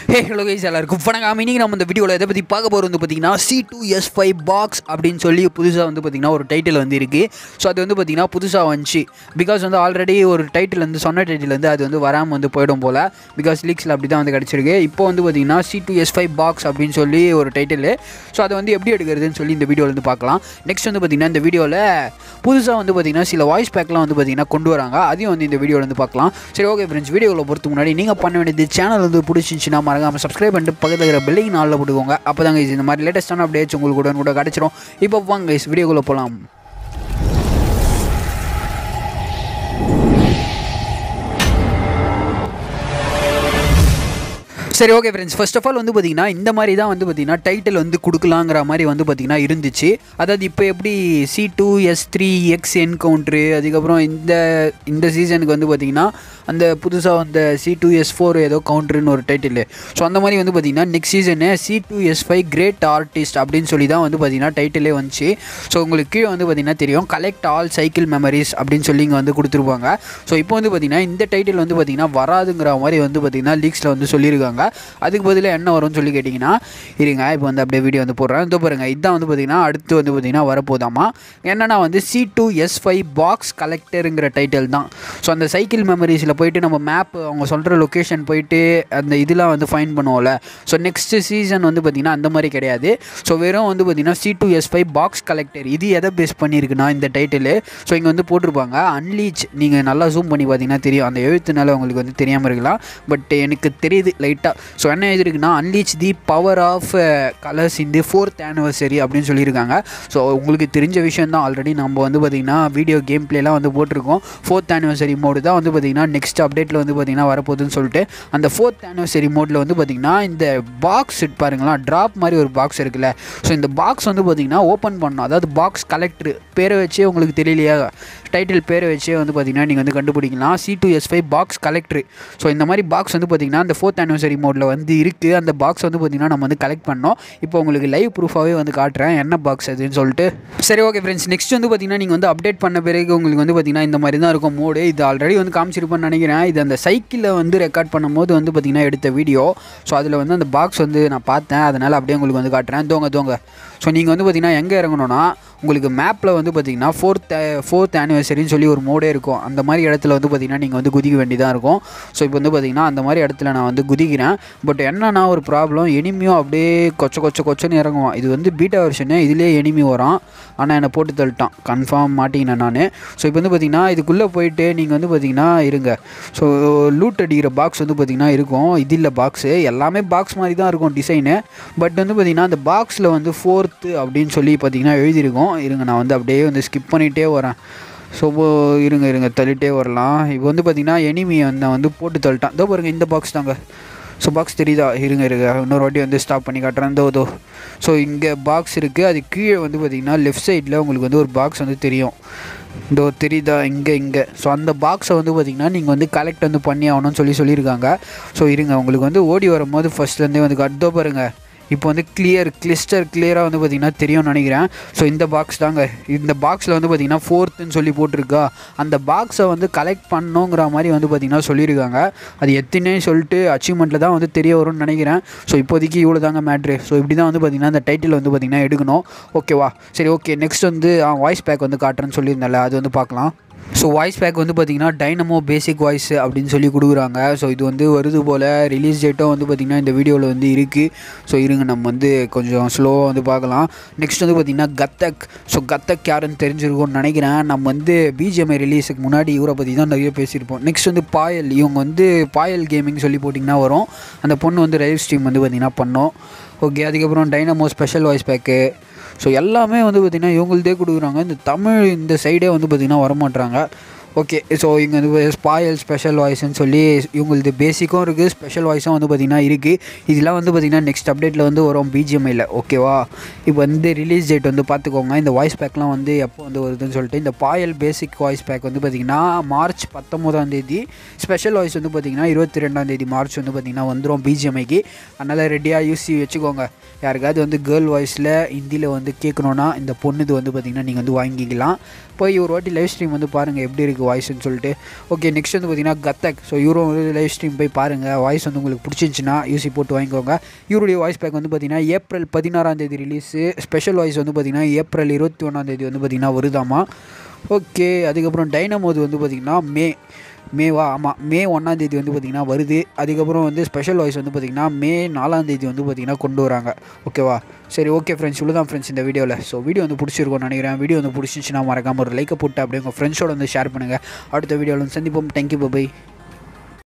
hey hello guys எல்லாருக்கும் வணக்கம் இன்னைக்கு நம்ம இந்த வீடியோவில் எதை பற்றி பார்க்க போகிறது வந்து பார்த்தீங்கன்னா C two S five box அப்படின்னு சொல்லி புதுசாக வந்து பார்த்தீங்கன்னா ஒரு டைட்டில் வந்து இருக்குது ஸோ அது வந்து பார்த்தீங்கன்னா புதுசாக வந்துச்சு பிகாஸ் வந்து ஆல்ரெடி ஒரு டைட்டில் வந்து சொன்ன டைட்டில் வந்து அது வந்து வராமல் வந்து போயிடும் போல் பிகாஸ் லீக்ஸில் அப்படி தான் வந்து கிடச்சிருக்கு இப்போ வந்து பார்த்தீங்கன்னா C two S five box அப்படின்னு சொல்லி ஒரு டைட்டில் ஸோ அதை வந்து எப்படி எடுக்கிறதுன்னு சொல்லி இந்த வீடியோவில் வந்து பார்க்கலாம் நெக்ஸ்ட் வந்து பார்த்தீங்கன்னா இந்த வீடியோவில் புதுசாக வந்து பார்த்தீங்கன்னா சில வாய்ஸ் பேக்லாம் வந்து பார்த்தீங்கன்னா கொண்டு வராங்க அதையும் வந்து இந்த வீடியோவில் வந்து பார்க்கலாம் சரி ஓகே ஃப்ரெண்ட்ஸ் வீடியோவில் பொறுத்து முன்னாடி நீங்கள் பண்ண வேண்டியது சேனல் வந்து பிடிச்சிருந்துச்சுன்னா மறக்காமல் சப்ஸ்கிரைப் பண்ணிட்டு பக்கத்தில் இருக்கிற பெல்லைக்கு நாளில் போட்டுக்கோங்க அப்போ தான் guys இந்த மாதிரி லேட்டஸ்ட்டான அப்டேட்ஸ் உங்களுக்கு உடனே கூட கிடச்சிரும் இப்போ வாங்க guys வீடியோக்குள்ளே போகலாம் சரி okay friends first of all வந்து பார்த்தீங்கன்னா இந்த மாதிரி தான் வந்து பார்த்தீங்கன்னா டைட்டில் வந்து கொடுக்கலாங்கிற மாதிரி வந்து பார்த்தீங்கன்னா இருந்துச்சு அதாவது இப்போ எப்படி C two S three X encounter அதுக்கப்புறம் இந்த இந்த சீசனுக்கு வந்து பார்த்தீங்கன்னா அந்த புதுசாக வந்த சி டூ எஸ் ஃபோர் ஏதோ கவுண்ட்ருன்னு ஒரு டைட்டில் ஸோ அந்த மாதிரி வந்து பார்த்தீங்கன்னா next season C two S five great artist அப்படின்னு சொல்லி தான் வந்து பார்த்தீங்கன்னா டைட்டிலே வந்துச்சு ஸோ உங்களுக்கு கீழே வந்து பார்த்தீங்கன்னா தெரியும் கலெக்ட் ஆல் சைக்கிள் மெமரிஸ் அப்படின்னு சொல்லி இங்கே வந்து கொடுத்துருப்பாங்க ஸோ இப்போ வந்து பார்த்தீங்கன்னா இந்த டைட்டில் வந்து பார்த்தீங்கன்னா வராதுங்கிற மாதிரி வந்து பார்த்தீங்கன்னா லீக்ஸில் வந்து சொல்லியிருக்காங்க அதுக்கு பதிலாக என்ன வரும்னு சொல்லி கேட்டிங்கன்னா இருங்க இப்போ வந்து அப்படியே வீடியோ வந்து போடுறேன் இதோ பாருங்க இதுதான் வந்து பார்த்தீங்கன்னா அடுத்து வந்து பார்த்தீங்கன்னா வரப்போதாமா என்னன்னா வந்து C two S five box கலெக்டருங்கிற டைட்டில் தான் ஸோ அந்த சைக்கிள் மெமரிஸில் போயிட்டு நம்ம மேப் அவங்க சொல்கிற லொக்கேஷன் போயிட்டு அந்த இதெல்லாம் வந்து ஃபைன் பண்ணுவோம்ல ஸோ நெக்ஸ்ட் சீசன் வந்து பார்த்திங்கன்னா அந்த மாதிரி கிடையாது ஸோ வெறும் வந்து பார்த்திங்கன்னா C two S five box collector இது எதை பேஸ் பண்ணியிருக்குன்னா இந்த டைட்டில் ஸோ இங்கே வந்து போட்டிருப்பாங்க அன்லீச் நீங்கள் நல்லா ஜூம் பண்ணி பார்த்தீங்கன்னா தெரியும் அந்த எழுத்துனால உங்களுக்கு வந்து தெரியாமல் இருக்கலாம் பட் எனக்கு தெரியுது லைட்டாக ஸோ என்ன எழுதிருக்குன்னா unleash the power of colours இந்த ஃபோர்த் ஆனிவர்சரி அப்படின்னு சொல்லியிருக்காங்க ஸோ உங்களுக்கு தெரிஞ்ச விஷயம் தான் ஆல்ரெடி நம்ம வந்து பார்த்திங்கன்னா வீடியோ கேம் பிளேலாம் வந்து போட்டிருக்கோம் ஃபோர்த் ஆனிவர்சரி மோடு தான் வந்து பார்த்திங்கன்னா நெக்ஸ்ட் அப்டேட்டில் வந்து பார்த்திங்கன்னா வரப்போகுதுன்னு சொல்லிட்டு அந்த ஃபோர்த் ஆனிவர்சரி மோடில் வந்து பார்த்திங்கன்னா இந்த பாக்ஸ் பாருங்களா ட்ராப் மாதிரி ஒரு பாக்ஸ் இருக்குல்ல ஸோ இந்த பாக்ஸ் வந்து பார்த்திங்கன்னா ஓப்பன் பண்ணணும் அதாவது பாக்ஸ் கலெக்டர் பேரை வச்சே உங்களுக்கு தெரியலையா டைட்டில் பேரை வச்சே வந்து பார்த்திங்கன்னா நீங்கள் வந்து கண்டுபிடிக்கலாம் C two S five box collector so இந்த மாதிரி பாக்ஸ் வந்து பார்த்திங்கன்னா அந்த ஃபோர்த் ஆனிவர்சரி மோடில் வந்து இருக்குது அந்த பாக்ஸ் வந்து பார்த்திங்கன்னா நம்ம வந்து கலெக்ட் பண்ணோம் இப்போ உங்களுக்கு லைவ் ப்ரூஃபாகவே வந்து காட்டுறேன் என்ன பாக்ஸ் அதுன்னு சொல்லிட்டு சரி ஓகே ஃப்ரெண்ட்ஸ் நெக்ஸ்ட் வந்து பார்த்திங்கன்னா நீங்கள் வந்து அப்டேட் பண்ண பிறகு உங்களுக்கு வந்து பார்த்திங்கன்னா இந்த மாதிரி தான் இருக்கும் மோடு இது ஆல்ரெடி வந்து காமிச்சிருப்பேன்னு நினைக்கிறேன் இது அந்த சைக்கிளில் வந்து ரெக்கார்ட் பண்ணும்போது வந்து பார்த்திங்கன்னா எடுத்த வீடியோ ஸோ அதில் வந்து அந்த பாக்ஸ் வந்து நான் பார்த்தேன் அதனால் அப்படியே உங்களுக்கு வந்து காட்டுறேன் தோங்க தோங்க ஸோ நீங்கள் வந்து பார்த்திங்கன்னா எங்கே இறங்கணும்னா உங்களுக்கு மேப்பில் வந்து பார்த்திங்கன்னா ஃபோர்த் ஃபோர்த் ஆனிவர்சரின்னு சொல்லி ஒரு மோடே இருக்கும் அந்த மாதிரி இடத்துல வந்து பார்த்திங்கன்னா நீங்கள் வந்து குதிக்க வேண்டியதாக இருக்கும் ஸோ இப்போ வந்து பார்த்திங்கன்னா அந்த மாதிரி இடத்துல நான் வந்து குதிக்கிறேன் பட் என்னன்னா ஒரு ப்ராப்ளம் எனிமியும் அப்படியே கொச்ச கொச்ச கொச்சன்னு இறங்குவான் இது வந்து பீட்டா வெர்ஷனு இதிலே எனிமி வரும் ஆனால் என்னை போட்டு தள்ளிட்டான் கன்ஃபார்ம் மாட்டிக்கினேன் நான் ஸோ இப்போ வந்து பார்த்திங்கன்னா இதுக்குள்ளே போயிட்டு நீங்கள் வந்து பார்த்திங்கன்னா இருங்க ஸோ லூட் அடிக்கிற பாக்ஸ் வந்து பார்த்திங்கன்னா இருக்கும் இது இல்லை பாக்ஸு எல்லாமே பாக்ஸ் மாதிரி தான் இருக்கும் டிசைனு பட் வந்து பார்த்திங்கன்னா அந்த பாக்ஸில் வந்து ஃபோர்த்து அப்படின்னு சொல்லி பார்த்திங்கன்னா எழுதியிருக்கும் இருங்க நான் வந்து அப்படியே வந்து ஸ்கிப் பண்ணிகிட்டே வரேன் ஸோ இருங்க இருங்க தள்ளிட்டே வரலாம் இப்போ வந்து பார்த்திங்கன்னா எனிமி நான் வந்து போட்டு தள்ளிட்டான் இதோ பாருங்க இந்த பாக்ஸ் தாங்க ஸோ பாக்ஸ் தெரியுதா இருங்க இருங்க இன்னொரு வாட்டி வந்து ஸ்டாப் பண்ணி காட்டுறேன் இதோ இதோ ஸோ இங்கே பாக்ஸ் இருக்குது அது கீழே வந்து பார்த்திங்கன்னா லெஃப்ட் சைடில் உங்களுக்கு வந்து ஒரு பாக்ஸ் வந்து தெரியும் இதோ தெரியுதா இங்கே இங்கே ஸோ அந்த பாக்ஸை வந்து பார்த்திங்கன்னா நீங்கள் வந்து கலெக்ட் வந்து பண்ணி ஆகணும்னு சொல்லி சொல்லியிருக்காங்க ஸோ இருங்க உங்களுக்கு வந்து ஓடி வரும்போது ஃபஸ்ட்லேருந்தே வந்து கட்டோ பாருங்கள் இப்போ வந்து கிளியர் கிளிஸ்டர் கிளியராக வந்து பார்த்திங்கன்னா தெரியும்னு நினைக்கிறேன் ஸோ இந்த பாக்ஸ் தாங்க இந்த பாக்ஸில் வந்து பார்த்திங்கன்னா ஃபோர்த்துன்னு சொல்லி போட்டிருக்கா அந்த பாக்ஸை வந்து கலெக்ட் பண்ணோங்கிற மாதிரி வந்து பார்த்திங்கன்னா சொல்லியிருக்காங்க அது எத்தனை சொல்லிட்டு அச்சீவ்மெண்ட்டில் தான் வந்து தெரிய வரும்னு நினைக்கிறேன் ஸோ இப்போதைக்கு இவ்வளோ தாங்க மேட்ரு ஸோ இப்படி தான் வந்து பார்த்திங்கன்னா அந்த டைட்டில் வந்து பார்த்திங்கன்னா எடுக்கணும் ஓகேவா சரி ஓகே நெக்ஸ்ட் வந்து வாய்ஸ் பேக் வந்து காட்டுறேன்னு சொல்லியிருந்தேன்ல அது வந்து பார்க்கலாம் ஸோ வாய்ஸ் பேக் வந்து பார்த்திங்கன்னா டைனமோ பேசிக் வாய்ஸ் அப்படின்னு சொல்லி கொடுக்குறாங்க ஸோ இது வந்து வருது போல் ரிலீஸ் டேட்டும் வந்து பார்த்திங்கன்னா இந்த வீடியோவில் வந்து இருக்குது ஸோ இருங்க நம்ம வந்து கொஞ்சம் ஸ்லோவாக வந்து பார்க்கலாம் நெக்ஸ்ட் வந்து பார்த்திங்கன்னா கத்தக் ஸோ கத்தக் யாருன்னு தெரிஞ்சிருக்கும்னு நினைக்கிறேன் நம்ம வந்து பிஜிஎம்ஐ ரிலீஸுக்கு முன்னாடி இவரை பற்றி தான் நிறைய பேசியிருப்போம் நெக்ஸ்ட் வந்து பாயல் இவங்க வந்து பாயல் கேமிங் சொல்லி போட்டிங்கன்னா வரும் அந்த பொண்ணு வந்து லைவ் ஸ்ட்ரீம் வந்து பார்த்திங்கன்னா பண்ணோம் ஓகே அதுக்கப்புறம் dynamo special voice pack so எல்லாமே வந்து பார்த்திங்கன்னா இவங்கள்தே கொடுக்குறாங்க இந்த தமிழ் இந்த சைடே வந்து பார்த்திங்கன்னா வரமாட்றாங்க ஓகே ஸோ இங்கே வந்து ஸ்பாயல் ஸ்பெஷல் வாய்ஸ்னு சொல்லி இவங்களது பேசிக்கும் இருக்குது ஸ்பெஷல் வாய்ஸும் வந்து பார்த்திங்கன்னா இருக்குது இதெல்லாம் வந்து பார்த்திங்கன்னா நெக்ஸ்ட் அப்டேட்டில் வந்து வரும் பிஜிஎம்ஐயில் ஓகேவா இப்போ வந்து ரிலீஸ் டேட் வந்து பார்த்துக்கோங்க இந்த வாய்ஸ் பேக்லாம் வந்து எப்போ வந்து வருதுன்னு சொல்லிட்டு இந்த பாயல் பேசிக் வாய்ஸ் பேக் வந்து பார்த்திங்கன்னா மார்ச் பத்தொம்போதாம் தேதி ஸ்பெஷல் வாய்ஸ் வந்து பார்த்திங்கன்னா இருபத்தி ரெண்டாம் தேதி மார்ச் வந்து பார்த்திங்கன்னா வந்துடும் பிஜிஎம்ஐக்கு அதனால் ரெடியாக யூசி வச்சுக்கோங்க யாருக்காவது வந்து கேர்ள் வாய்ஸில் ஹிந்தியில் வந்து கேட்கணுன்னா இந்த பொண்ணுது வந்து பார்த்திங்கன்னா நீங்கள் வந்து வாங்கிக்கலாம் போய் ஒரு வாட்டி லைவ் ஸ்ட்ரீம் வந்து பாருங்கள் எப்படி இருக்குது வாய்ஸ்னு சொல்லிட்டு ஓகே நெக்ஸ்ட் வந்து பார்த்தீங்கன்னா கத்தக் ஸோ இவரும் வந்து லைவ் ஸ்ட்ரீம் போய் பாருங்கள் வாய்ஸ் வந்து உங்களுக்கு பிடிச்சிருந்துச்சின்னா யூசி போட்டு வாங்கிக்கோங்க இவருடைய வாய்ஸ் பேக் வந்து பார்த்தீங்கன்னா ஏப்ரல் பதினாறாம் தேதி ரிலீஸு ஸ்பெஷல் வாய்ஸ் வந்து பார்த்தீங்கன்னா ஏப்ரல் இருபத்தி ஒன்றாம் தேதி வந்து பார்த்தீங்கன்னா வருதாமா ஓகே அதுக்கப்புறம் டைனமோது வந்து பார்த்திங்கன்னா மே மேவா ஆமாம் மே ஒன்றாம் தேதி வந்து பார்த்திங்கன்னா வருது அதுக்கப்புறம் வந்து ஸ்பெஷல் வாய்ஸ் வந்து பார்த்திங்கன்னா மே நாலாம் தேதி வந்து பார்த்திங்கன்னா கொண்டு வராங்க ஓகேவா சரி ஓகே ஃப்ரெண்ட்ஸ் இவ்வளோ தான் ஃப்ரெண்ட்ஸ் இந்த வீடியோவில் ஸோ வீடியோ வந்து பிடிச்சிருக்கும்னு நினைக்கிறேன் வீடியோ வந்து பிடிச்சிச்சுன்னா மறக்காமல் ஒரு லைக்கை போட்டு அப்படியே உங்கள் ஃப்ரெண்ட்ஸோட வந்து ஷேர் பண்ணுங்கள் அடுத்த வீடியோவில் வந்து சந்திப்போம் தேங்க்யூ பை